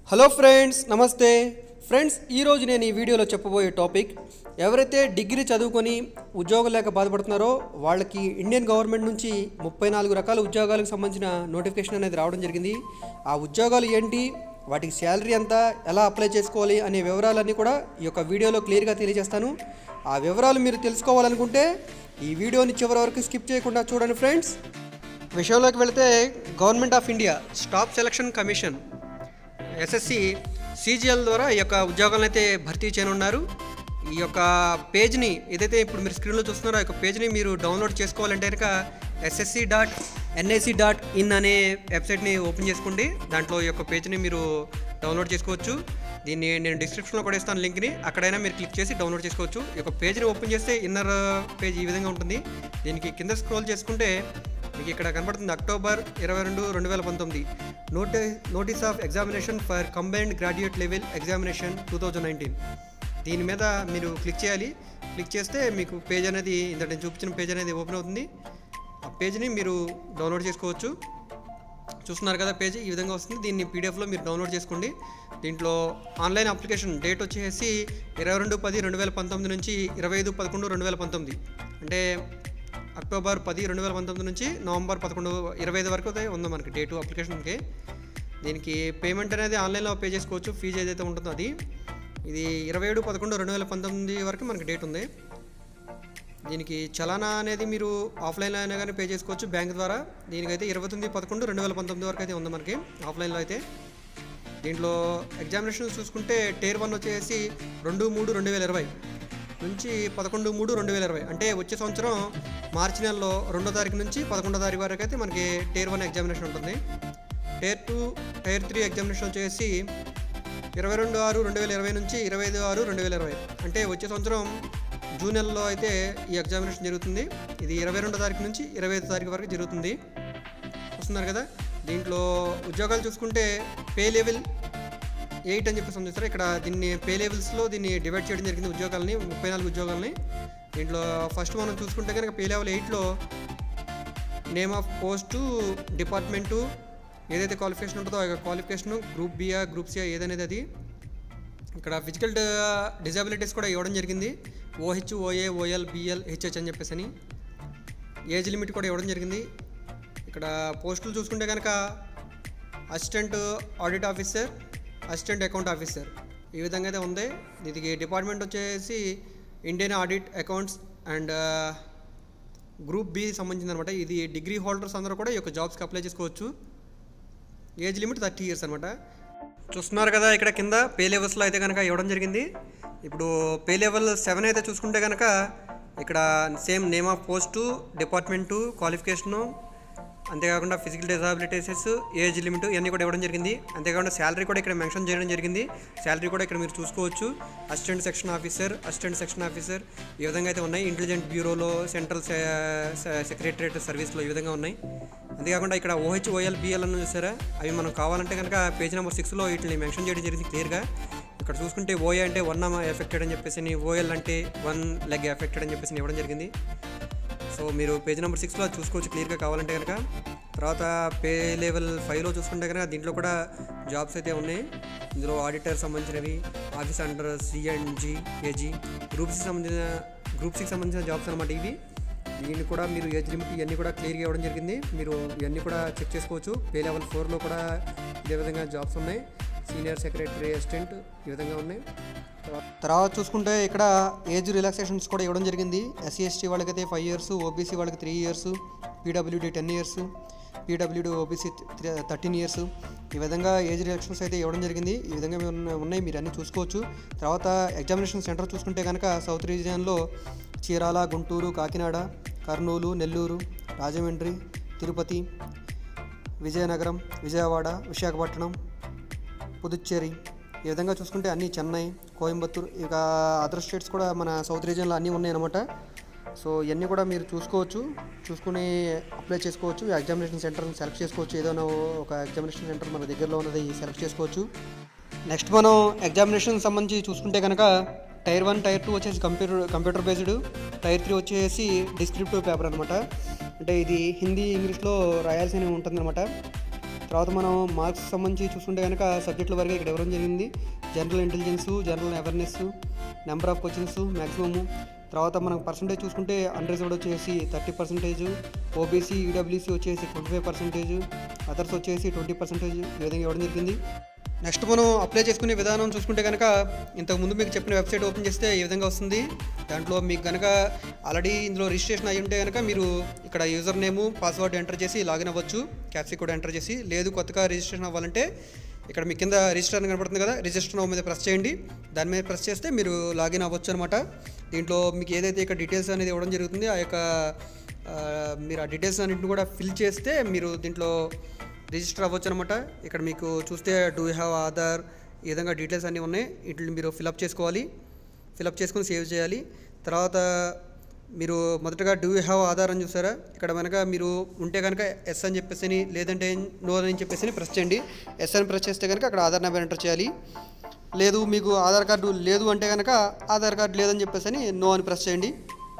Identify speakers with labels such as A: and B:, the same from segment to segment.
A: hello friends నమస్తే friends ఈరోజు నేను ఈ వీడియోలో చెప్పబోయే టాపిక్ ఎవరైతే డిగ్రీ చదువుకొని ఉద్యోగం లేక బాధపడుతున్నారో వాళ్ళకి ఇండియన్ గవర్నమెంట్ నుంచి ముప్పై నాలుగు రకాల ఉద్యోగాలకు సంబంధించిన నోటిఫికేషన్ అనేది రావడం జరిగింది ఆ ఉద్యోగాలు ఏంటి వాటికి శాలరీ ఎంత ఎలా అప్లై చేసుకోవాలి అనే వివరాలన్నీ కూడా ఈ యొక్క వీడియోలో క్లియర్గా తెలియజేస్తాను ఆ వివరాలు మీరు తెలుసుకోవాలనుకుంటే ఈ వీడియోని చివరి వరకు స్కిప్ చేయకుండా చూడండి ఫ్రెండ్స్ విషయంలోకి వెళితే government of India staff selection commission SSC CGL ద్వారా ఈ యొక్క ఉద్యోగాలను అయితే భర్తీ చేయనున్నారు ఈ యొక్క పేజ్ని ఏదైతే ఇప్పుడు మీరు స్క్రీన్లో చూస్తున్నారో ఆ యొక్క పేజ్ని మీరు డౌన్లోడ్ చేసుకోవాలంటే కనుక SSC dot NIC dot in అనే వెబ్సైట్ని ఓపెన్ చేసుకోండి దాంట్లో ఈ యొక్క పేజ్ని మీరు డౌన్లోడ్ చేసుకోవచ్చు దీన్ని నేను డిస్క్రిప్షన్లో కూడా ఇస్తాను లింక్ని అక్కడైనా మీరు క్లిక్ చేసి డౌన్లోడ్ చేసుకోవచ్చు ఈ యొక్క పేజ్ని ఓపెన్ చేస్తే ఇన్నర్ పేజ్ ఈ విధంగా ఉంటుంది దీనికి కింద స్క్రోల్ చేసుకుంటే మీకు ఇక్కడ కనబడుతుంది అక్టోబర్ ఇరవై రెండు రెండు వేల పంతొమ్మిది నోటి notice of examination for combined graduate level examination two thousand nineteen దీని మీద మీరు క్లిక్ చేయాలి క్లిక్ చేస్తే మీకు పేజ్ అనేది ఇంత నేను చూపించిన పేజ్ అనేది ఓపెన్ అవుతుంది ఆ పేజ్ని మీరు డౌన్లోడ్ చేసుకోవచ్చు చూస్తున్నారు కదా పేజ్ ఈ విధంగా వస్తుంది దీన్ని పీడిఎఫ్లో మీరు డౌన్లోడ్ చేసుకోండి దీంట్లో ఆన్లైన్ అప్లికేషన్ డేట్ వచ్చేసి ఇరవై రెండు పది రెండు వేల పంతొమ్మిది నుంచి ఇరవై ఐదు పదకొండు రెండు వేల పంతొమ్మిది అంటే అక్టోబర్ పది రెండు వేల పంతొమ్మిది నుంచి నవంబర్ పదకొండు ఇరవై ఐదు వరకు అయితే ఉంది మనకి డేటు అప్లికేషన్కి దీనికి పేమెంట్ అనేది ఆన్లైన్లో పే చేసుకోవచ్చు ఫీజు ఏదైతే ఉంటుందో అది ఇది ఇరవై ఏడు పదకొండు రెండు వేల పంతొమ్మిది వరకు మనకి డేట్ ఉంది దీనికి చలానా అనేది మీరు ఆఫ్లైన్లో అయినా కానీ పే చేసుకోవచ్చు బ్యాంక్ ద్వారా దీనికైతే ఇరవై తొమ్మిది పదకొండు రెండు వేల పంతొమ్మిది వరకు అయితే ఉంది మనకి ఆఫ్లైన్లో అయితే దీంట్లో ఎగ్జామినేషన్ చూసుకుంటే టేర్ వన్ వచ్చేసి రెండు మూడు రెండు వేల ఇరవై నుంచి పదకొండు మూడు రెండు వేల ఇరవై అంటే వచ్చే సంవత్సరం మార్చి నెలలో రెండో తారీఖు నుంచి పదకొండో తారీఖు వరకు అయితే మనకి టేర్ వన్ ఎగ్జామినేషన్ ఉంటుంది tier two tier three examination వచ్చేసి ఇరవై రెండు ఆరు రెండు వేల ఇరవై నుంచి ఇరవై ఐదు ఆరు రెండు వేల ఇరవై అంటే వచ్చే సంవత్సరం జూన్ నెలలో అయితే ఈ ఎగ్జామినేషన్ జరుగుతుంది ఇది ఇరవై రెండో తారీఖు నుంచి ఇరవై ఐదు తారీఖు వరకు జరుగుతుంది వస్తున్నారు కదా దీంట్లో ఉద్యోగాలు చూసుకుంటే పే లెవెల్ ఎయిట్ అని చెప్పేసి ఉంది సార్ ఇక్కడ దీన్ని పే లెవెల్స్లో దీన్ని డివైడ్ చేయడం జరిగింది ఉద్యోగాలని ముప్పై నాలుగు ఉద్యోగాలని దీంట్లో ఫస్ట్ మనం చూసుకుంటే కనుక పే లెవెల్ ఎయిట్లో నేమ్ ఆఫ్ పోస్టు డిపార్ట్మెంటు ఏదైతే క్వాలిఫికేషన్ ఉంటుందో ఆ క్వాలిఫికేషన్ గ్రూప్ బియా గ్రూప్ సియా ఏదనేది అది ఇక్కడ ఫిజికల్ డిజబిలిటీస్ కూడా ఇవ్వడం జరిగింది OH OA OL BL HH అని చెప్పేసి అని ఏజ్ లిమిట్ కూడా ఇవ్వడం జరిగింది ఇక్కడ పోస్టులు చూసుకుంటే కనుక assistant audit officer assistant account officer ఈ విధంగా అయితే ఉంది దీనికి డిపార్ట్మెంట్ వచ్చేసి Indian audit accounts and group B సంబంధించింది అనమాట ఇది డిగ్రీ హోల్డర్స్ అందరూ కూడా ఈ యొక్క జాబ్స్కి అప్లై చేసుకోవచ్చు ఏజ్ లిమిట్ థర్టీ ఇయర్స్ అనమాట చూస్తున్నారు కదా ఇక్కడ కింద పే లెవెల్స్లో అయితే కనుక ఇవ్వడం జరిగింది ఇప్పుడు పే లెవెల్ సెవెన్ అయితే చూసుకుంటే కనుక ఇక్కడ same name of post department qualification అంతేకాకుండా ఫిజికల్ డిజాబిలిటీసెస్ ఏజ్ లిమిట్ ఇవన్నీ కూడా ఇవ్వడం జరిగింది అంతేకాకుండా శాలరీ కూడా ఇక్కడ మెన్షన్ చేయడం జరిగింది శాలరీ కూడా ఇక్కడ మీరు చూసుకోవచ్చు assistant section officer assistant section officer ఈ విధంగా అయితే ఉన్నాయి ఇంటెలిజెంట్ బ్యూరోలో సెంట్రల్ సెక్రటరియట్ సర్వీస్లో ఈ విధంగా ఉన్నాయి అంతేకాకుండా ఇక్కడ ఓహెచ్ ఓఎల్ బిఎల్ అని చూసారా అవి మనం కావాలంటే కనుక పేజ్ నెంబర్ సిక్స్లో వీటిని మెన్షన్ చేయడం జరిగింది క్లియర్గా ఇక్కడ చూసుకుంటే ఓఏ అంటే వన్ ఎఫెక్టెడ్ అని చెప్పేసి ఓఎల్ అంటే వన్ లెగ్ ఎఫెక్టెడ్ అని చెప్పేసి ఇవ్వడం జరిగింది సో మీరు పేజ్ నెంబర్ సిక్స్లో చూసుకోవచ్చు క్లియర్గా కావాలంటే కనుక తర్వాత పే లెవెల్ ఫైవ్లో చూసుకుంటే కనుక దీంట్లో కూడా జాబ్స్ అయితే ఉన్నాయి ఇందులో ఆడిటర్ సంబంధించినవి ఆఫీస్ అండర్ సిఎండ్జి ఏజీ గ్రూప్ సి సంబంధించిన గ్రూప్ సికి సంబంధించిన జాబ్స్ అనమాట ఇవి దీన్ని కూడా మీరు ఏజ్ లిమిట్ ఇవన్నీ కూడా క్లియర్గా ఇవ్వడం జరిగింది మీరు ఇవన్నీ కూడా చెక్ చేసుకోవచ్చు పే లెవెల్ ఫోర్లో కూడా ఇదే విధంగా జాబ్స్ ఉన్నాయి సీనియర్ సెక్రటరీ అసిస్టెంట్ ఈ విధంగా ఉన్నాయి తర్వాత చూసుకుంటే ఇక్కడ ఏజ్ రిలాక్సేషన్స్ కూడా ఇవ్వడం జరిగింది ఎస్సీ ఎస్టీ వాళ్ళకైతే ఫైవ్ ఇయర్స్ ఓబీసీ వాళ్ళకి three years PWD ten years PWD OBC thirteen years ఈ విధంగా ఏజ్ రిలాక్సేషన్స్ అయితే ఇవ్వడం జరిగింది ఈ విధంగా ఉన్న- ఉన్నాయి మీరు అన్నీ చూసుకోవచ్చు తర్వాత ఎగ్జామినేషన్ సెంటర్ చూసుకుంటే కనుక సౌత్ రీజియన్లో చీరాల గుంటూరు కాకినాడ కర్నూలు నెల్లూరు రాజమండ్రి తిరుపతి విజయనగరం విజయవాడ విశాఖపట్నం పుదుచ్చేరి ఈ విధంగా చూసుకుంటే అన్నీ చెన్నై కోయంబత్తూర్ ఇక అదర్ స్టేట్స్ కూడా మన సౌత్ రీజియన్లో అన్నీ ఉన్నాయన్నమాట సో ఇవన్నీ కూడా మీరు చూసుకోవచ్చు చూసుకుని అప్లై చేసుకోవచ్చు ఎగ్జామినేషన్ సెంటర్ని సెలెక్ట్ చేసుకోవచ్చు ఏదైనా ఒక ఎగ్జామినేషన్ సెంటర్ మన దగ్గరలో ఉన్నది సెలెక్ట్ చేసుకోవచ్చు నెక్స్ట్ మనం ఎగ్జామినేషన్ సంబంధించి చూసుకుంటే కనుక టైర్ వన్ టైర్ టూ వచ్చేసి computer computer based tier three వచ్చేసి డిస్క్రిప్టివ్ పేపర్ అనమాట అంటే ఇది హిందీ ఇంగ్లీష్లో రాయాల్సి ఉంటుందన్నమాట తర్వాత మనం మార్క్స్ సంబంధించి చూసుకుంటే కనుక సబ్జెక్టుల వరకు ఇక్కడ ఇవ్వడం జరిగింది general intelligence general awareness number of questions maximum తర్వాత మనం పర్సంటేజ్ చూసుకుంటే అన్రిజర్వ్డ్ వచ్చేసి థర్టీ పర్సెంటేజ్ ఓబీసీ ఈడబ్ల్యూసీ వచ్చేసి ట్వంటీ ఫైవ్ పర్సెంటేజ్ అదర్స్ వచ్చేసి ట్వంటీ పర్సెంటేజ్ ఈ విధంగా ఇవ్వడం జరిగింది నెక్స్ట్ మనం అప్లై చేసుకునే విధానం చూసుకుంటే కనుక ఇంతకుముందు మీకు చెప్పిన వెబ్సైట్ ఓపెన్ చేస్తే ఈ విధంగా వస్తుంది దాంట్లో మీకు కనుక ఆల్రెడీ ఇందులో రిజిస్ట్రేషన్ అయ్యి ఉంటే కనుక మీరు ఇక్కడ యూజర్ నేము పాస్వర్డ్ ఎంటర్ చేసి లాగిన్ అవ్వచ్చు క్యాప్సీ కూడా ఎంటర్ చేసి లేదు కొత్తగా రిజిస్ట్రేషన్ అవ్వాలంటే ఇక్కడ మీ కింద రిజిస్టర్ అని కనబడుతుంది కదా రిజిస్టర్ మీద ప్రెస్ చేయండి దాని మీద ప్రెస్ చేస్తే మీరు లాగిన్ అవ్వచ్చు అనమాట దీంట్లో మీకు ఏదైతే ఇక్కడ డీటెయిల్స్ అనేది ఇవ్వడం జరుగుతుంది ఆ యొక్క ఆ, మీరు ఆ డీటెయిల్స్ అన్నింటిని కూడా ఫిల్ చేస్తే మీరు దీంట్లో రిజిస్టర్ అవ్వచ్చు అనమాట ఇక్కడ మీకు చూస్తే డూ హ్యావ్ ఆధార్ ఈ విధంగా డీటెయిల్స్ అన్నీ ఉన్నాయి వీటిని మీరు ఫిలప్ చేసుకోవాలి ఫిలప్ చేసుకుని సేవ్ చేయాలి తర్వాత మీరు మొదటగా డూ యూ హ్యావ్ ఆధార్ అని చూసారా ఇక్కడ కనుక మీరు ఉంటే కనుక ఎస్ అని చెప్పేసి అని, లేదంటే నో అని చెప్పేసి అని ప్రెస్ చేయండి ఎస్ అని ప్రెస్ చేస్తే కనుక అక్కడ ఆధార్ నెంబర్ ఎంటర్ చేయాలి లేదు మీకు ఆధార్ కార్డు లేదు అంటే కనుక ఆధార్ కార్డు లేదని చెప్పేసి అని నో అని ప్రెస్ చేయండి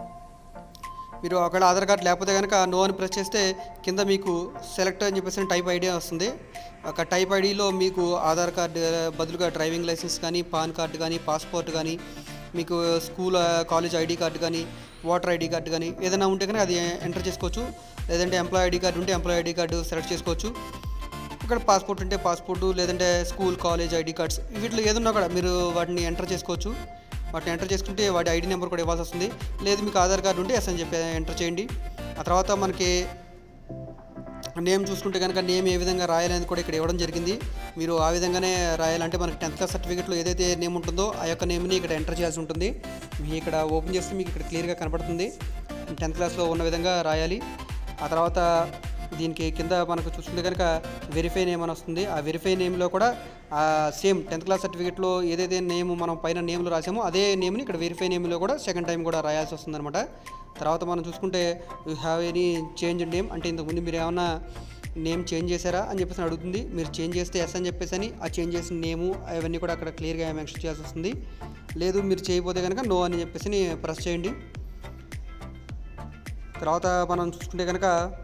A: మీరు అక్కడ ఆధార్ కార్డు లేకపోతే కనుక నో అని ప్రెస్ చేస్తే కింద మీకు సెలెక్ట్ అని చెప్పేసి టైప్ ఐడి వస్తుంది ఒక టైప్ ఐడిలో మీకు ఆధార్ కార్డు బదులుగా డ్రైవింగ్ లైసెన్స్ కానీ పాన్ కార్డు కానీ పాస్పోర్ట్ కానీ మీకు స్కూల్ కాలేజ్ ఐడి కార్డు కానీ ఓటర్ ఐడి కార్డు కానీ ఏదైనా ఉంటే కనుక అది ఎంటర్ చేసుకోవచ్చు లేదంటే ఎంప్లాయ్ ఐడి కార్డు ఉంటే ఎంప్లాయ్ ఐడి కార్డు సెలెక్ట్ చేసుకోవచ్చు ఇక్కడ పాస్పోర్ట్ ఉంటే పాస్పోర్ట్ లేదంటే స్కూల్ కాలేజ్ ఐడి కార్డ్స్ వీటిలో ఏదన్నా కూడా మీరు వాటిని ఎంటర్ చేసుకోవచ్చు వాటిని ఎంటర్ చేసుకుంటే వాటి ఐడి నెంబర్ కూడా ఇవ్వాల్సి వస్తుంది లేదు మీకు ఆధార్ కార్డు ఉంటే ఎస్ అని చెప్పి ఎంటర్ చేయండి ఆ తర్వాత మనకి నేమ్ చూసుకుంటే కనుక నేమ్ ఏ విధంగా రాయాలని కూడా ఇక్కడ ఇవ్వడం జరిగింది మీరు ఆ విధంగానే రాయాలంటే మనకి టెన్త్ క్లాస్ సర్టిఫికేట్లో ఏదైతే నేమ్ ఉంటుందో ఆ యొక్క నేమ్ని ఇక్కడ ఎంటర్ చేయాల్సి ఉంటుంది మీ ఇక్కడ ఓపెన్ చేస్తే మీకు ఇక్కడ క్లియర్గా కనపడుతుంది టెన్త్ క్లాస్లో ఉన్న విధంగా రాయాలి ఆ తర్వాత దీనికి కింద మనకు చూసుకుంటే కనుక వెరిఫై నేమ్ అని వస్తుంది ఆ వెరిఫై నేమ్లో కూడా సేమ్ టెన్త్ క్లాస్ సర్టిఫికేట్లో ఏదైతే నేమ్ మనం పైన నేమ్లో రాసామో అదే నేమ్ని ఇక్కడ వెరిఫై నేమ్లో కూడా సెకండ్ టైం కూడా రాయాల్సి వస్తుందన్నమాట తర్వాత మనం చూసుకుంటే you have any change name అంటే ఇంతకుముందు మీరు ఏమన్నా నేమ్ చేంజ్ చేశారా అని చెప్పేసి అడుగుతుంది మీరు చేంజ్ చేస్తే ఎస్ అని చెప్పేసి అని ఆ చేంజ్ చేసిన నేము అవన్నీ కూడా అక్కడ క్లియర్గా మెన్షన్ చేయాల్సి వస్తుంది లేదు మీరు చేయకపోతే కనుక నో అని చెప్పేసి ప్రెస్ చేయండి తర్వాత మనం చూసుకుంటే కనుక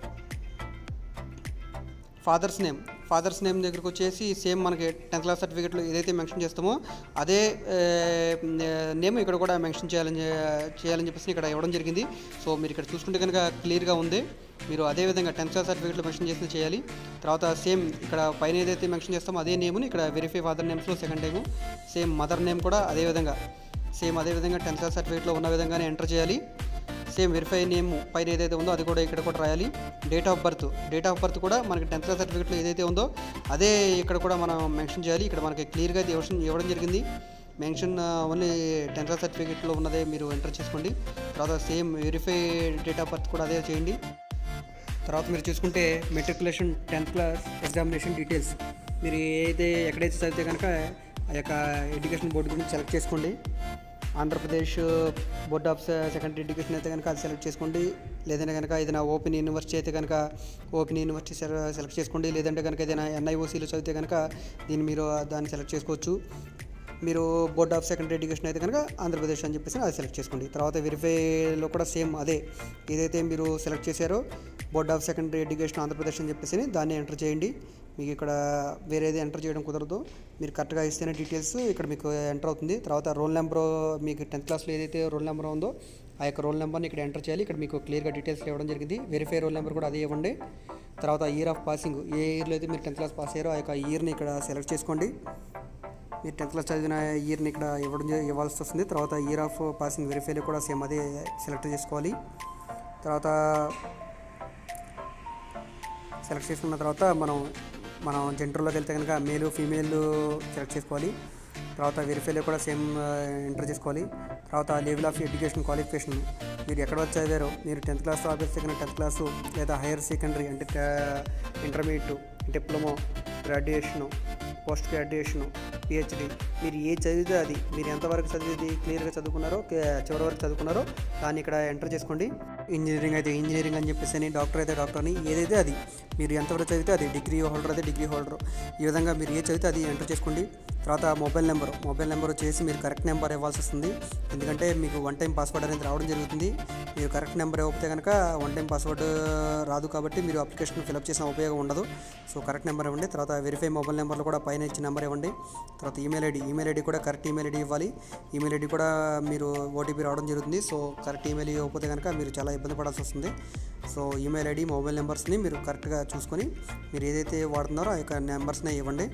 A: ఫాదర్స్ నేమ్ ఫాదర్స్ నేమ్ దగ్గరకు వచ్చేసి సేమ్ మనకి టెన్త్ క్లాస్ సర్టిఫికేట్లో ఏదైతే మెన్షన్ చేస్తామో అదే నేమ్ ఇక్కడ కూడా మెన్షన్ చేయాలని చేయాలని చెప్పేసి ఇక్కడ ఇవ్వడం జరిగింది సో మీరు ఇక్కడ చూసుకుంటే కనుక క్లియర్గా ఉంది మీరు అదే విధంగా టెన్త్ క్లాస్ సర్టిఫికేట్లో మెన్షన్ చేసిన చేయాలి తర్వాత సేమ్ ఇక్కడ పైన ఏదైతే మెన్షన్ చేస్తామో అదే నేమ్ని ఇక్కడ వెరిఫై ఫాదర్ నేమ్స్లో second time same mother name కూడా అదే విధంగా సేమ్ అదే విధంగా టెన్త్ క్లాస్ సర్టిఫికేట్లో ఉన్న విధంగానే ఎంటర్ చేయాలి సేమ్ వెరిఫై నేమ్ పైన ఏదైతే ఉందో అది కూడా ఇక్కడ కూడా రాయాలి date of birth date of birth కూడా మనకి టెన్త్ క్లాస్ సర్టిఫికేట్లో ఏదైతే ఉందో అదే ఇక్కడ కూడా మనం మెన్షన్ చేయాలి ఇక్కడ మనకి క్లియర్గా అయితే ఇవ్వడం ఇవ్వడం జరిగింది మెన్షన్ ఓన్లీ టెన్త్ క్లాస్ సర్టిఫికేట్లో ఉన్నదే మీరు ఎంటర్ చేసుకోండి తర్వాత same verify date of birth కూడా అదే చేయండి తర్వాత మీరు చూసుకుంటే matriculation tenth class examination details మీరు ఏదైతే ఎక్కడైతే చదివితే కనుక ఆ యొక్క ఎడ్యుకేషన్ బోర్డు గురించి సెలెక్ట్ చేసుకోండి Andhra Pradesh board of secondary education అయితే కనుక అది సెలెక్ట్ చేసుకోండి లేదంటే కనుక ఏదైనా ఓపెన్ యూనివర్సిటీ అయితే కనుక ఓపెన్ యూనివర్సిటీ సెల- సెలెక్ట్ చేసుకోండి లేదంటే కనుక ఏదైనా ఎన్ఐఓసీలో చదివితే కనుక దీన్ని మీరు దాన్ని సెలెక్ట్ చేసుకోవచ్చు మీరు బోర్డ్ ఆఫ్ సెకండరీ ఎడ్యుకేషన్ అయితే కనుక ఆంధ్రప్రదేశ్ అని చెప్పేసి అది సెలెక్ట్ చేసుకోండి తర్వాత వెరిఫైలో కూడా సేమ్ అదే ఏదైతే మీరు సెలెక్ట్ చేశారో board of secondary education Andhra Pradesh అని చెప్పేసి దాన్ని ఎంటర్ చేయండి మీకు ఇక్కడ వేరేది ఎంటర్ చేయడం కుదరదు మీరు కరెక్ట్గా ఇస్తేనే డీటెయిల్స్ ఇక్కడ మీకు ఎంటర్ అవుతుంది తర్వాత రోల్ నెంబర్ మీకు టెన్త్ క్లాస్లో ఏదైతే రోల్ నెంబర్ ఉందో ఆ యొక్క రోల్ నెంబర్ని ఇక్కడ ఎంటర్ చేయాలి ఇక్కడ మీకు క్లియర్గా డీటెయిల్స్ ఇవ్వడం జరిగింది వెరిఫై రోల్ నెంబర్ కూడా అదే ఇవ్వండి తర్వాత ఇయర్ ఆఫ్ పాసింగ్ ఏ ఇయర్లో అయితే మీరు టెన్త్ క్లాస్ పాస్ అయ్యారో ఆ యొక్క ఇయర్ని ఇక్కడ సెలెక్ట్ చేసుకోండి మీరు టెన్త్ క్లాస్ చదివిన ఇయర్ని ఇక్కడ ఇవ్వడం జ- ఇవ్వాల్సి వస్తుంది తర్వాత ఇయర్ ఆఫ్ పాసింగ్ వెరిఫైలో కూడా సేమ్ అదే సెలెక్ట్ చేసుకోవాలి తర్వాత సెలెక్ట్ చేసుకున్న తర్వాత మనం మనం జెండర్లోకి వెళ్తే కనుక మేలు ఫీమేల్ సెలెక్ట్ చేసుకోవాలి తర్వాత వెరిఫైలో కూడా సేమ్ ఎంటర్ చేసుకోవాలి తర్వాత లెవెల్ ఆఫ్ ఎడ్యుకేషన్ క్వాలిఫికేషన్ మీరు ఎక్కడ వచ్చి చదివారో మీరు టెన్త్ క్లాస్ ఆపేస్తే కనుక టెన్త్ క్లాసు లేదా హైయర్ సెకండరీ అంటే intermediate diploma graduation post graduation PhD మీరు ఏ చదివితే అది మీరు ఎంతవరకు చదివేది క్లియర్గా చదువుకున్నారో కే- చివరి వరకు చదువుకున్నారో దాన్ని ఇక్కడ ఎంటర్ చేసుకోండి ఇంజనీరింగ్ అయితే ఇంజనీరింగ్ అని చెప్పేసి అని డాక్టర్ అయితే డాక్టర్ అని ఏదైతే అది మీరు ఎంతవరకు చదివితే అది డిగ్రీ హోల్డర్ అయితే డిగ్రీ హోల్డర్ ఈ విధంగా మీరు ఏ చదివితే అది ఎంటర్ చేసుకోండి తర్వాత మొబైల్ నెంబర్ మొబైల్ నెంబర్ వచ్చేసి మీరు కరెక్ట్ నెంబర్ ఇవ్వాల్సి వస్తుంది ఎందుకంటే మీకు వన్ టైం పాస్వర్డ్ అనేది రావడం జరుగుతుంది మీరు కరెక్ట్ నెంబర్ ఇవ్వకపోతే కనుక వన్ టైం పాస్వర్డ్ రాదు కాబట్టి మీరు అప్లికేషన్ ఫిల్అప్ చేసిన ఉపయోగం ఉండదు సో కరెక్ట్ నెంబర్ ఇవ్వండి తర్వాత వెరిఫై మొబైల్ నెంబర్లో కూడా పైన ఇచ్చిన నెంబర్ ఇవ్వండి తర్వాత ఈమెయిల్ ఐడి ఈమెయిల్ ఐడి కూడా కరెక్ట్ ఈమెయిల్ ఐడి ఇవ్వాలి ఈమెయిల్ ఐడి కూడా మీరు ఓటీపీ రావడం జరుగుతుంది సో కరెక్ట్ ఈమెయిల్ ఇవ్వకపోతే కనుక మీరు చాలా ఇబ్బంది పడాల్సి వస్తుంది సో ఈమెయిల్ ఐడి మొబైల్ నెంబర్స్ని మీరు కరెక్ట్గా చూసుకొని మీరు ఏదైతే వాడుతున్నారో ఆ యొక్క నెంబర్స్నే ఇవ్వండి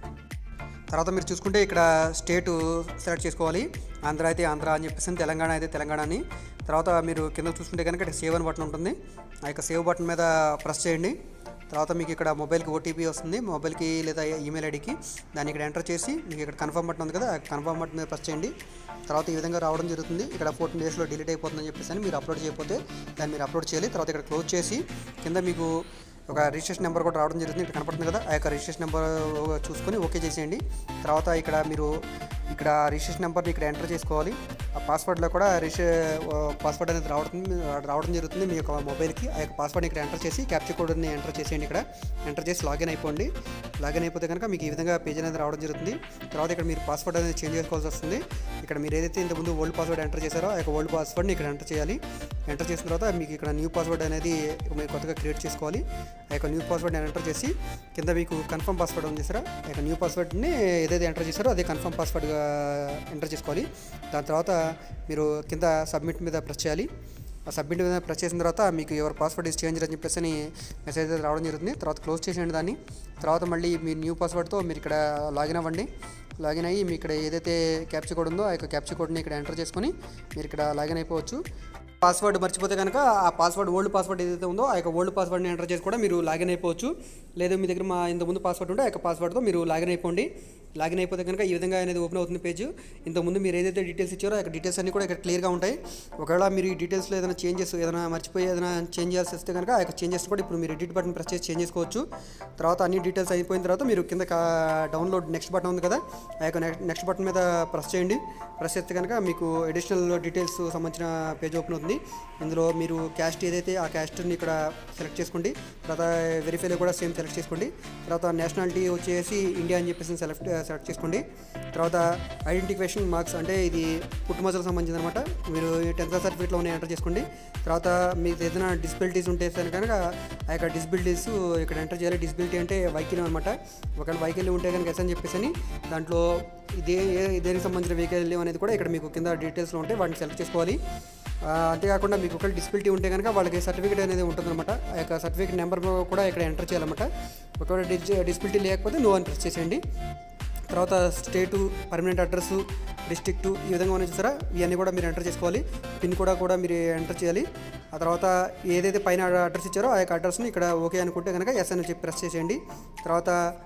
A: తర్వాత మీరు చూసుకుంటే ఇక్కడ స్టేట్ సెలెక్ట్ చేసుకోవాలి ఆంధ్ర అయితే ఆంధ్ర అని చెప్పేసి తెలంగాణ అయితే తెలంగాణ అని తర్వాత మీరు కింద చూసుకుంటే కనుక ఇక్కడ సేవ్ అని బటన్ ఉంటుంది ఆ యొక్క సేవ్ బటన్ మీద ప్రెస్ చేయండి తర్వాత మీకు ఇక్కడ మొబైల్కి ఓటీపీ వస్తుంది మొబైల్కి లేదా ఈమెయిల్ ఐడికి దాన్ని ఇక్కడ ఎంటర్ చేసి మీకు ఇక్కడ కన్ఫర్మ్ బటన్ ఉంది కదా ఆ కన్ఫర్మ్ బటన్ మీద ప్రెస్ చేయండి తర్వాత ఈ విధంగా రావడం జరుగుతుంది ఇక్కడ ఫోర్టీన్ డేస్లో డిలీట్ అయిపోతుందని చెప్పేసి అని మీరు అప్లోడ్ చేయకపోతే దాన్ని మీరు అప్లోడ్ చేయాలి తర్వాత ఇక్కడ క్లోజ్ చేసి కింద మీకు ఒక రిజిస్ట్రేషన్ నెంబర్ కూడా రావడం జరుగుతుంది ఇక్కడ కనపడుతుంది కదా ఆ యొక్క రిజిస్ట్రేషన్ నెంబర్ చూసుకొని ఓకే చేసేయండి తర్వాత ఇక్కడ మీరు ఇక్కడ రిజిస్ట్రేషన్ నెంబర్ని ఇక్కడ ఎంటర్ చేసుకోవాలి ఆ పాస్వర్డ్లో కూడా రిజిస్ట్రే పాస్వర్డ్ అనేది రావడం రావడం జరుగుతుంది మీ యొక్క మొబైల్కి ఆ యొక్క పాస్వర్డ్ని ఇక్కడ ఎంటర్ చేసి క్యాప్చర్ కోడ్ని ఎంటర్ చేసేయండి ఇక్కడ ఎంటర్ చేసి లాగిన్ అయిపోండి లాగిన్ అయిపోతే కనుక మీకు ఈ విధంగా పేజ్ అనేది రావడం జరుగుతుంది తర్వాత ఇక్కడ మీరు పాస్వర్డ్ అనేది చేంజ్ చేసుకోవాల్సి వస్తుంది ఇక్కడ మీరు ఏదైతే ఇంతకుముందు ఓల్డ్ పాస్వర్డ్ ఎంటర్ చేశారో ఆ యొక్క ఓల్డ్ పాస్వర్డ్ని ఇక్కడ ఎంటర్ చేయాలి ఎంటర్ చేసిన తర్వాత మీకు ఇక్కడ న్యూ పాస్వర్డ్ అనేది మీరు కొత్తగా క్రియేట్ చేసుకోవాలి ఆ యొక్క న్యూ పాస్వర్డ్ ఎంటర్ చేసి కింద మీకు కన్ఫర్మ్ పాస్వర్డ్ ఉంది చేసారా ఆ యొక్క న్యూ పాస్వర్డ్ని ఏదైతే ఎంటర్ చేశారో అదే కన్ఫర్మ్ పాస్వర్డ్గా ఎంటర్ చేసుకోవాలి దాని తర్వాత మీరు కింద సబ్మిట్ మీద ప్రెస్ చేయాలి ఆ సబ్మిట్ మీద ప్రెస్ చేసిన తర్వాత మీకు ఎవరు పాస్వర్డ్ ఇస్ చేంజ్ అని చెప్పేసి అని మెసేజ్ అయితే రావడం జరుగుతుంది తర్వాత క్లోజ్ చేసేయండి దాన్ని తర్వాత మళ్ళీ మీ న్యూ పాస్వర్డ్తో మీరు ఇక్కడ లాగిన్ అవ్వండి లాగిన్ అయ్యి మీ ఇక్కడ ఏదైతే క్యాప్చర్ కోడ్ ఉందో ఆ యొక్క క్యాప్చర్ కోడ్ని ఇక్కడ ఎంటర్ చేసుకొని మీరు ఇక్కడ లాగిన్ అయిపోవచ్చు పాస్వర్డ్ మర్చిపోతే కనుక ఆ పాస్వర్డ్ ఓల్డ్ పాస్వర్డ్ ఏదైతే ఉందో ఆ యొక్క ఓల్డ్ పాస్వర్డ్ని ఎంటర్ చేసి కూడా మీరు లాగిన్ అయిపోవచ్చు లేదు మీ దగ్గర మా ఇంతకుముందు పాస్వర్డ్ ఉంటే ఆ యొక్క పాస్వర్డ్తో మీరు లాగిన్ అయిపోండి లాగిన్ అయిపోతే కనుక ఈ విధంగా అనేది ఓపెన్ అవుతుంది పేజ్ ఇంతకుముందు మీరు ఏదైతే డీటెయిల్స్ ఇచ్చారో ఆ యొక్క డీటెయిల్స్ అన్ని కూడా ఇక్కడ క్లియర్గా ఉంటాయి ఒకవేళ మీరు ఈ డీటెయిల్స్లో ఏదైనా చేంజెస్ ఏదైనా మర్చిపోయి ఏదైనా చేంజ్ చేయాల్సి వస్తే కనుక ఆ యొక్క చేంజెస్ కూడా ఇప్పుడు మీరు ఎడిట్ బటన్ ప్రెస్ చేసి చేంజ్ చేసుకోవచ్చు తర్వాత అన్ని డీటెయిల్స్ అయిపోయిన తర్వాత మీరు కింద డౌన్లోడ్ నెక్స్ట్ బటన్ ఉంది కదా ఆ యొక్క నెక్స్ట్ బటన్ మీద ప్రెస్ చేయండి ప్రెస్ చేస్తే కనుక మీకు అడిషనల్ డీటెయిల్స్ సంబంధించిన పేజ్ ఓపెన్ అవుతుంది ఇందులో మీరు క్యాస్ట్ ఏదైతే ఆ క్యాస్ట్ని ఇక్కడ సెలెక్ట్ చేసుకోండి తర్వాత వెరిఫైలో కూడా సేమ్ సెలెక్ట్ చేసుకోండి తర్వాత నేషనాలిటీ వచ్చేసి ఇండియా అని చెప్పేసి సెలెక్ట్ సెలెక్ట్ చేసుకోండి తర్వాత ఐడెంటిఫికేషన్ మార్క్స్ అంటే ఇది పుట్టుమచ్చలకు సంబంధించిన అనమాట మీరు టెన్త్ క్లాస్ సర్టిఫికేట్లో ఉన్నాయి ఎంటర్ చేసుకోండి తర్వాత మీకు ఏదైనా డిసబిలిటీస్ ఉంటే కనుక ఆ యొక్క డిసబిలిటీస్ ఇక్కడ ఎంటర్ చేయాలి డిసబిలిటీ అంటే వైకల్యం అనమాట ఒకవేళ వైకల్యం ఉంటే కనుక ఎస్ అని చెప్పేసి అని దాంట్లో ఇదే ఏ- దేనికి సంబంధించిన వైకల్యం అనేది కూడా ఇక్కడ మీకు కింద డీటెయిల్స్లో ఉంటాయి వాటిని సెలెక్ట్ చేసుకోవాలి ఆ, అంతేకాకుండా మీకు ఒకవేళ డిసబిలిటీ ఉంటే కనుక వాళ్ళకి సర్టిఫికేట్ అనేది ఉంటుందన్నమాట ఆ యొక్క సర్టిఫికేట్ నెంబర్ కూడా ఇక్కడ ఎంటర్ చేయాలన్నమాట ఒకవేళ డిసబిలిటీ లేకపోతే నో అని ప్రెస్ చేసేయండి తర్వాత స్టేటు పర్మనెంట్ అడ్రస్ డిస్ట్రిక్టు ఈ విధంగా ఉన్నాయి చూసారా ఇవన్నీ కూడా మీరు ఎంటర్ చేసుకోవాలి పిన్ కూడా కూడా మీరు ఎంటర్ చేయాలి ఆ తర్వాత ఏదైతే పైన అడ్రస్ ఇచ్చారో ఆ యొక్క అడ్రస్ని ఇక్కడ ఓకే అనుకుంటే కనుక ఎస్ అని చెప్పి ప్రెస్ చేసేయండి తర్వాత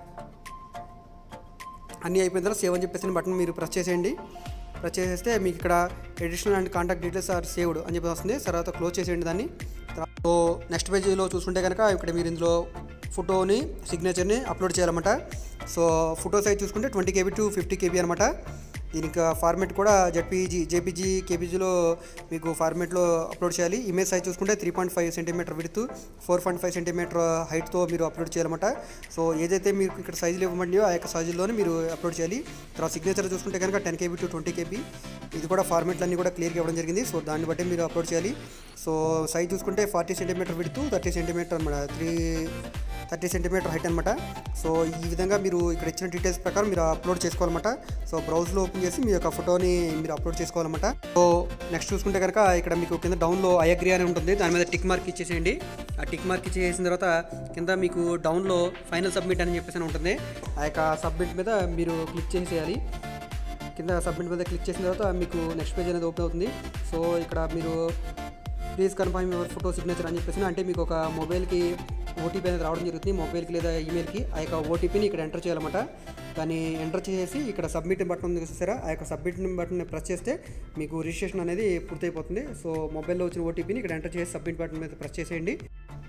A: అన్నీ అయిపోయిన తర్వాత సేవ్ అని చెప్పేసి బటన్ మీరు ప్రెస్ చేసేయండి ప్రెస్ చేసేస్తే మీకు ఇక్కడ additional and contact details are saved అని చెప్పి వస్తుంది తర్వాత క్లోజ్ చేసేయండి దాన్ని తర్వాత సో నెక్స్ట్ పేజీలో చూసుకుంటే కనుక ఇక్కడ మీరు ఇందులో ఫోటోని సిగ్నేచర్ని అప్లోడ్ చేయాలన్నమాట సో ఫోటో సైజ్ చూసుకుంటే twenty KB to fifty KB అనమాట దీనికి ఫార్మేట్ కూడా జెడ్పీజీ జేపీజీ కేపీజీలో మీకు ఫార్మేట్లో అప్లోడ్ చేయాలి ఇమేజ్ సైజ్ చూసుకుంటే three point five centimetre width four point five centimetre హైట్తో మీరు అప్లోడ్ చేయాలన్నమాట సో ఏదైతే మీకు ఇక్కడ సైజులు ఇవ్వమండియో ఆ యొక్క సైజుల్లోనే మీరు అప్లోడ్ చేయాలి తర్వాత సిగ్నేచర్ చూసుకుంటే కనుక ten KB to twenty KB ఇది కూడా ఫార్మేట్లు కూడా క్లియర్గా ఇవ్వడం జరిగింది సో దాన్ని బట్టి మీరు అప్లోడ్ చేయాలి సో సైజ్ చూసుకుంటే forty centimetre width thirty centimetre అనమాట త్రీ థర్టీ సెంటీమీటర్ హైట్ అనమాట సో ఈ విధంగా మీరు ఇక్కడ ఇచ్చిన డీటెయిల్స్ ప్రకారం మీరు అప్లోడ్ చేసుకోవాలన్నమాట సో బ్రౌజ్లో ఓపెన్ చేసి మీ యొక్క ఫోటోని మీరు అప్లోడ్ చేసుకోవాలన్నమాట సో నెక్స్ట్ చూసుకుంటే కనుక ఇక్కడ మీకు కింద డౌన్లో ఐఅగ్రీ అని ఉంటుంది దాని మీద టిక్ మార్క్ ఇచ్చేసేయండి ఆ టిక్ మార్క్ ఇచ్చేసిన తర్వాత కింద మీకు డౌన్లో ఫైనల్ సబ్మిట్ అని చెప్పేసి అని ఉంటుంది ఆ యొక్క సబ్మిట్ మీద మీరు క్లిక్ చేసేయాలి కింద సబ్మిట్ మీద క్లిక్ చేసిన తర్వాత మీకు నెక్స్ట్ పేజ్ అనేది ఓపెన్ అవుతుంది సో ఇక్కడ మీరు please confirm your photo signature అని చెప్పేసి అంటే మీకు ఒక మొబైల్కి ఓటీపీ అనేది రావడం జరుగుతుంది మొబైల్కి లేదా ఈమెయిల్కి ఆ యొక్క ఓటీపీని ఇక్కడ ఎంటర్ చేయాలన్నమాట దాన్ని ఎంటర్ చేసి ఇక్కడ సబ్మిట్ బటన్ ఉంది చూసారా ఆ యొక్క సబ్మిట్ బటన్ ప్రెస్ చేస్తే మీకు రిజిస్ట్రేషన్ అనేది పూర్తయిపోతుంది సో మొబైల్లో వచ్చిన ఓటీపీని ఇక్కడ ఎంటర్ చేసి సబ్మిట్ బటన్ మీద ప్రెస్ చేసేయండి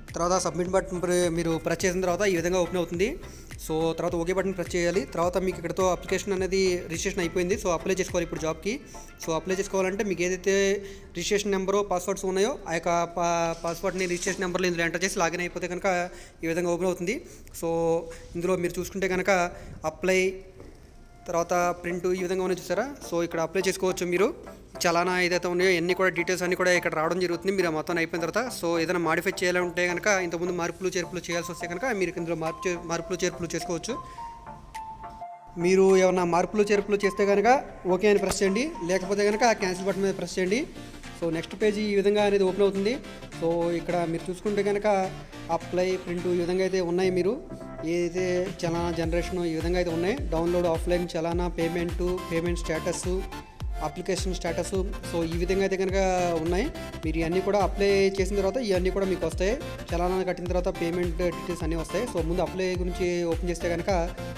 A: తర్వాత సబ్మిట్ బటన్ ప్ర- మీరు ప్రెస్ చేసిన తర్వాత ఈ విధంగా ఓపెన్ అవుతుంది సో తర్వాత ఓకే బటన్ ప్రెస్ చేయాలి తర్వాత మీకు ఇక్కడతో అప్లికేషన్ అనేది రిజిస్ట్రేషన్ అయిపోయింది సో అప్లై చేసుకోవాలి ఇప్పుడు జాబ్కి సో అప్లై చేసుకోవాలంటే మీకు ఏదైతే రిజిస్ట్రేషన్ నెంబరు పాస్వర్డ్స్ ఉన్నాయో ఆ యొక్క పా పాస్వర్డ్ని రిజిస్ట్రేషన్ నెంబర్లో ఇందులో ఎంటర్ చేసి లాగిన్ అయిపోతే కనుక ఈ విధంగా ఓపెన్ అవుతుంది సో ఇందులో మీరు చూసుకుంటే కనుక అప్లై తర్వాత ప్రింట్ ఈ విధంగా ఉన్నాయి చూసారా సో ఇక్కడ అప్లై చేసుకోవచ్చు మీరు చలానా ఏదైతే ఉన్నాయో అన్ని కూడా డీటెయిల్స్ అన్ని కూడా ఇక్కడ రావడం జరుగుతుంది మీరు ఆ మొత్తం అయిపోయిన తర్వాత సో ఏదైనా మాడిఫై చేయాలంటే కనుక ఇంతకుముందు మార్పులు చేర్పులు చేయాల్సి వస్తే కనుక మీరు ఇందులో మార్పు చే- మార్పులు చేర్పులు చేసుకోవచ్చు మీరు ఏమైనా మార్పులు చేర్పులు చేస్తే కనుక ఓకే అని ప్రెస్ చేయండి లేకపోతే కనుక క్యాన్సిల్ బటన్ మీద ప్రెస్ చేయండి సో నెక్స్ట్ పేజీ ఈ విధంగా అనేది ఓపెన్ అవుతుంది సో ఇక్కడ మీరు చూసుకుంటే కనుక అప్లై ప్రింట్ ఈ విధంగా అయితే ఉన్నాయి మీరు ఏదైతే చలానా జనరేషన్ ఈ విధంగా అయితే ఉన్నాయి డౌన్లోడ్ ఆఫ్లైన్ చలానా payment payment status application status so ఈ విధంగా అయితే కనుక ఉన్నాయి మీరు ఇవన్నీ కూడా అప్లై చేసిన తర్వాత ఇవన్నీ కూడా మీకు వస్తాయి చలానా కట్టిన తర్వాత పేమెంట్ డీటెయిల్స్ అన్నీ వస్తాయి సో ముందు అప్లై గురించి ఓపెన్ చేస్తే కనుక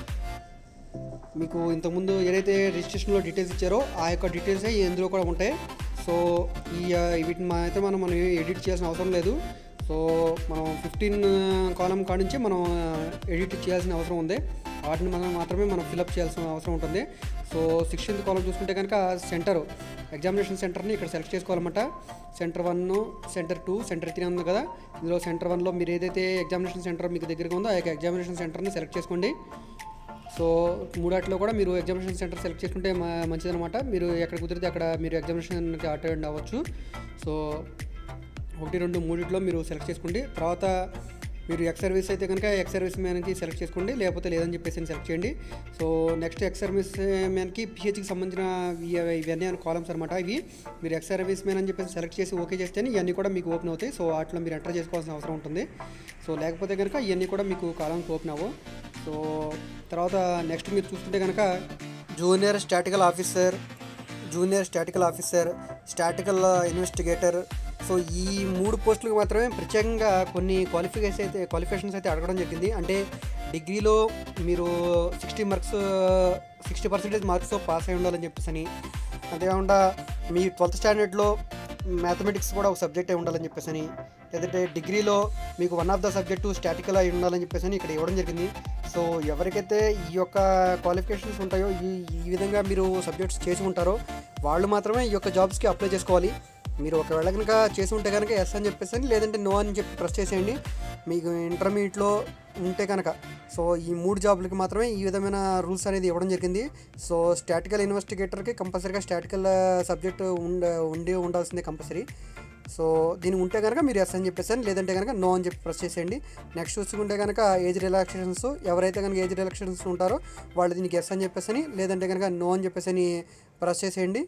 A: మీకు ఇంతకుముందు ఏదైతే రిజిస్ట్రేషన్లో డీటెయిల్స్ ఇచ్చారో ఆ యొక్క డీటెయిల్స్ ఇందులో కూడా ఉంటాయి సో ఈ ఆ, వీటిని మా అయితే మనం మనం ఎడిట్ చేయాల్సిన అవసరం లేదు సో మనం ఫిఫ్టీన్ కాలం కాడ నుంచి మనం ఎడిట్ చేయాల్సిన అవసరం ఉంది వాటిని మనం మాత్రమే మనం ఫిలప్ చేయాల్సిన అవసరం ఉంటుంది సో సిక్స్టీన్త్ కాలం చూసుకుంటే కనుక సెంటర్ ఎగ్జామినేషన్ సెంటర్ని ఇక్కడ సెలెక్ట్ చేసుకోవాలన్నమాట centre one centre two centre three ఉంది కదా ఇందులో సెంటర్ వన్లో మీరు ఏదైతే ఎగ్జామినేషన్ సెంటర్ మీకు దగ్గరగా ఉందో ఆ యొక్క ఎగ్జామినేషన్ సెంటర్ని సెలెక్ట్ చేసుకోండి సో మూడాట్లో కూడా మీరు ఎగ్జామినేషన్ సెంటర్ సెలెక్ట్ చేసుకుంటే మ- మంచిదన్నమాట మీరు ఎక్కడ కుదిరితే అక్కడ మీరు ఎగ్జామినేషన్కి అటెండ్ అవ్వచ్చు సో ఒకటి రెండు మూడిట్లో మీరు సెలెక్ట్ చేసుకోండి తర్వాత మీరు ఎక్స్ సర్వీస్ అయితే కనుక ఎక్స్ సర్వీస్ మ్యాన్కి సెలెక్ట్ చేసుకోండి లేకపోతే లేదని చెప్పేసి సెలెక్ట్ చేయండి సో నెక్స్ట్ ఎక్స్ సర్వీస్ మ్యాన్కి పిహెచ్కి సంబంధించిన ఇవి- ఇవన్నీ కాలమ్స్ అనమాట ఇవి మీరు ఎక్స్ సర్వీస్ మ్యాన్ అని చెప్పేసి సెలెక్ట్ చేసి ఓకే చేస్తేనే ఇవన్నీ కూడా మీకు ఓపెన్ అవుతాయి సో వాటిలో మీరు ఎంటర్ చేసుకోవాల్సిన అవసరం ఉంటుంది సో లేకపోతే కనుక ఇవన్నీ కూడా మీకు కాలమ్స్ ఓపెన్ అవ్వవు సో తర్వాత నెక్స్ట్ మీరు చూసుకుంటే కనుక junior statistical officer junior statistical officer statistical investigator so ఈ మూడు పోస్టులకు మాత్రమే ప్రత్యేకంగా కొన్ని క్వాలిఫికేషన్ అయితే క్వాలిఫికేషన్స్ అయితే అడగడం జరిగింది అంటే డిగ్రీలో మీరు సిక్స్టీ మార్క్స్ సిక్స్టీ పర్సెంటేజ్ మార్క్స్తో పాస్ అయి ఉండాలని చెప్పేసి అని అంతేకాకుండా మీ ట్వెల్త్ స్టాండర్డ్లో మ్యాథమెటిక్స్ కూడా ఒక సబ్జెక్ట్ అయి ఉండాలని చెప్పేసి అని లేదంటే డిగ్రీలో మీకు one of the subject statistical అయి ఉండాలని చెప్పేసి అని ఇక్కడ ఇవ్వడం జరిగింది సో ఎవరికైతే ఈ యొక్క క్వాలిఫికేషన్స్ ఉంటాయో ఈ ఈ విధంగా మీరు సబ్జెక్ట్స్ చేసి ఉంటారో వాళ్ళు మాత్రమే ఈ యొక్క జాబ్స్కి అప్లై చేసుకోవాలి మీరు ఒకవేళ కనుక చేసి ఉంటే కనుక ఎస్ అని చెప్పేసి అని లేదంటే నో అని చెప్పి ప్రెస్ చేసేయండి మీకు ఇంటర్మీడియట్లో ఉంటే కనుక సో ఈ మూడు జాబ్లకి మాత్రమే ఈ విధమైన రూల్స్ అనేది ఇవ్వడం జరిగింది సో స్టాటికల్ ఇన్వెస్టిగేటర్కి కంపల్సరీగా స్టాటికల్ సబ్జెక్ట్ ఉండ ఉండి ఉండాల్సిందే కంపల్సరీ సో దీని ఉంటే కనుక మీరు ఎస్ అని చెప్పేసి లేదంటే కనుక నో అని చెప్పి ప్రెస్ చేసేయండి నెక్స్ట్ చూసుకుంటే కనుక ఏజ్ రిలాక్సేషన్స్ ఎవరైతే కనుక ఏజ్ రిలాక్సేషన్స్ ఉంటారో వాళ్ళు దీనికి ఎస్ అని చెప్పేసి లేదంటే కనుక నో అని చెప్పేసి ప్రెస్ చేసేయండి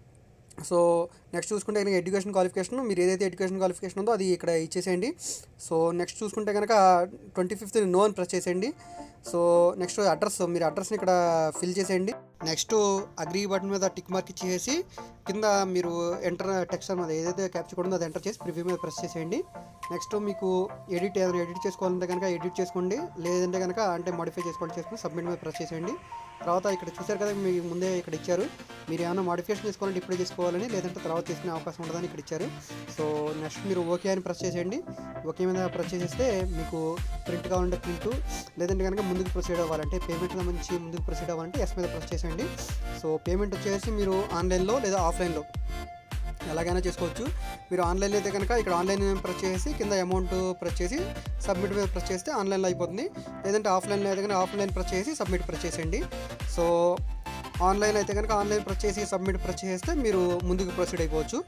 A: సో నెక్స్ట్ చూసుకుంటే కనుక ఎడ్యుకేషన్ క్వాలిఫికేషన్ మీరు ఏదైతే ఎడ్యుకేషన్ క్వాలిఫికేషన్ ఉందో అది ఇక్కడ ఇచ్చేసేయండి సో నెక్స్ట్ చూసుకుంటే కనుక ట్వంటీ ఫిఫ్త్ నో అని ప్రెస్ చేసేయండి సో నెక్స్ట్ అడ్రస్ మీరు అడ్రస్ని ఇక్కడ ఫిల్ చేసేయండి నెక్స్ట్ అగ్రి బటన్ మీద టిక్ మార్క్ ఇచ్చేసి కింద మీరు ఎంటర్ టెక్స్ట్ మీద ఏదైతే క్యాప్చర్ కూడా ఉందో అది ఎంటర్ చేసి ప్రివ్యూ మీద ప్రెస్ చేసేయండి నెక్స్ట్ మీకు ఎడిట్ ఏదైనా ఎడిట్ చేసుకోవాలంటే కనుక ఎడిట్ చేసుకోండి లేదంటే కనుక అంటే మాడిఫై చేసుకోండి చేసుకుని సబ్మిట్ మీద ప్రెస్ చేసేయండి తర్వాత ఇక్కడ చూసారు కదా మీకు ముందే ఇక్కడ ఇచ్చారు మీరు ఏమైనా మాడిఫికేషన్ చేసుకోవాలంటే ఇప్పుడే చేసుకోవాలని లేదంటే తర్వాత చేసుకునే అవకాశం ఉండదని ఇక్కడ ఇచ్చారు సో నెక్స్ట్ మీరు ఓకే అని ప్రెస్ చేసేయండి ఓకే మీద ప్రెస్ చేసేస్తే మీకు ప్రింట్ కావాలంటే ప్రింట్ లేదంటే కనుక ముందుకు ప్రొసీడ్ అవ్వాలంటే పేమెంట్ సంబంధించి ముందుకు ప్రొసీడ్ అవ్వాలంటే ఎస్ మీద ప్రెస్ చేసేయండి సో పేమెంట్ వచ్చేసి మీరు ఆన్లైన్లో లేదా ఆఫ్లైన్లో ఎలాగైనా చేసుకోవచ్చు మీరు ఆన్లైన్లో అయితే కనుక ఇక్కడ ఆన్లైన్ ప్రెస్ చేసి కింద అమౌంట్ ప్రెస్ చేసి సబ్మిట్ మీద ప్రెస్ చేస్తే ఆన్లైన్లో అయిపోతుంది లేదంటే ఆఫ్లైన్లో అయితే కనుక ఆఫ్లైన్ ప్రెస్ చేసి సబ్మిట్ ప్రెస్ చేసేయండి సో ఆన్లైన్ అయితే కనుక ఆన్లైన్ ప్రెస్ చేసి సబ్మిట్ ప్రెస్ చేస్తే మీరు ముందుకు ప్రొసీడ్ అయిపోవచ్చు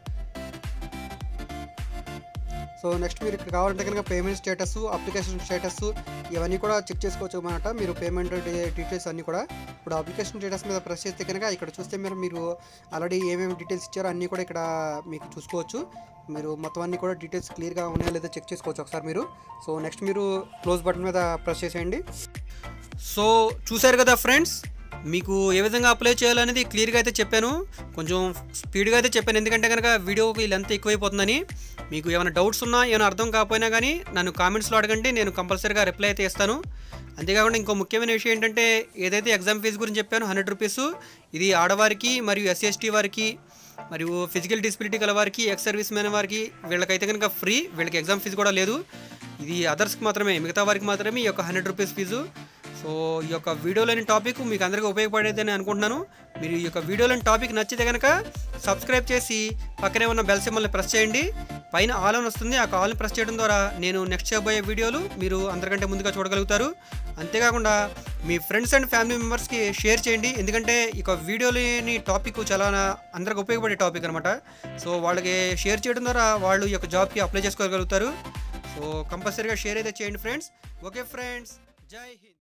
A: సో నెక్స్ట్ మీరు ఇక్కడ కావాలంటే కనుక పేమెంట్ స్టేటస్ అప్లికేషన్ స్టేటస్ ఇవన్నీ కూడా చెక్ చేసుకోవచ్చు అన్నమాట మీరు పేమెంట్ డీటెయిల్స్ అన్నీ కూడా ఇప్పుడు అప్లికేషన్ స్టేటస్ మీద ప్రెస్ చేస్తే కనుక ఇక్కడ చూస్తే మీరు మీరు ఆల్రెడీ ఏమేమి డీటెయిల్స్ ఇచ్చారో అన్నీ కూడా ఇక్కడ మీకు చూసుకోవచ్చు మీరు మొత్తం అన్నీ కూడా డీటెయిల్స్ క్లియర్గా ఉన్నాయో లేదో చెక్ చేసుకోవచ్చు ఒకసారి మీరు సో నెక్స్ట్ మీరు క్లోజ్ బటన్ మీద ప్రెస్ చేసేయండి సో చూశారు కదా ఫ్రెండ్స్ మీకు ఏ విధంగా అప్లై చేయాలనేది క్లియర్గా అయితే చెప్పాను కొంచెం స్పీడ్గా అయితే చెప్పాను ఎందుకంటే కనుక వీడియోకి లెంత్ ఎక్కువైపోతుందని మీకు ఏమైనా డౌట్స్ ఉన్నా ఏమైనా అర్థం కాకపోయినా కానీ నన్ను కామెంట్స్లో అడగండి నేను కంపల్సరీగా రిప్లై అయితే ఇస్తాను అంతేకాకుండా ఇంకో ముఖ్యమైన విషయం ఏంటంటే ఏదైతే ఎగ్జామ్ ఫీజు గురించి చెప్పాను హండ్రెడ్ రూపీస్ ఇది ఆడవారికి మరియు ఎస్సీ ఎస్టీ వారికి మరియు ఫిజికల్ డిసబిలిటీ గల వారికి ఎక్స్ సర్వీస్ మ్యాన్ వారికి వీళ్ళకైతే కనుక ఫ్రీ వీళ్ళకి ఎగ్జామ్ ఫీజు కూడా లేదు ఇది అదర్స్కి మాత్రమే మిగతా వారికి మాత్రమే ఈ యొక్క హండ్రెడ్ రూపీస్ ఫీజు సో ఈ యొక్క వీడియోలోని టాపిక్ మీకు అందరికీ ఉపయోగపడేదని అనుకుంటున్నాను మీరు ఈ యొక్క వీడియోలోని టాపిక్ నచ్చితే కనుక సబ్స్క్రైబ్ చేసి పక్కనే ఉన్న బెల్ సింబల్ని ప్రెస్ చేయండి పైన ఆల్ అని వస్తుంది ఆ కాల్ని ప్రెస్ చేయడం ద్వారా నేను నెక్స్ట్ చేయబోయే వీడియోలు మీరు అందరికంటే ముందుగా చూడగలుగుతారు అంతేకాకుండా మీ ఫ్రెండ్స్ అండ్ ఫ్యామిలీ మెంబర్స్కి షేర్ చేయండి ఎందుకంటే ఈ యొక్క వీడియోలోని టాపిక్ చాలా అందరికి ఉపయోగపడే టాపిక్ అనమాట సో వాళ్ళకి షేర్ చేయడం ద్వారా వాళ్ళు ఈ యొక్క జాబ్కి అప్లై చేసుకోగలుగుతారు సో కంపల్సరీగా షేర్ అయితే చేయండి ఫ్రెండ్స్ ఓకే ఫ్రెండ్స్ జై హింద్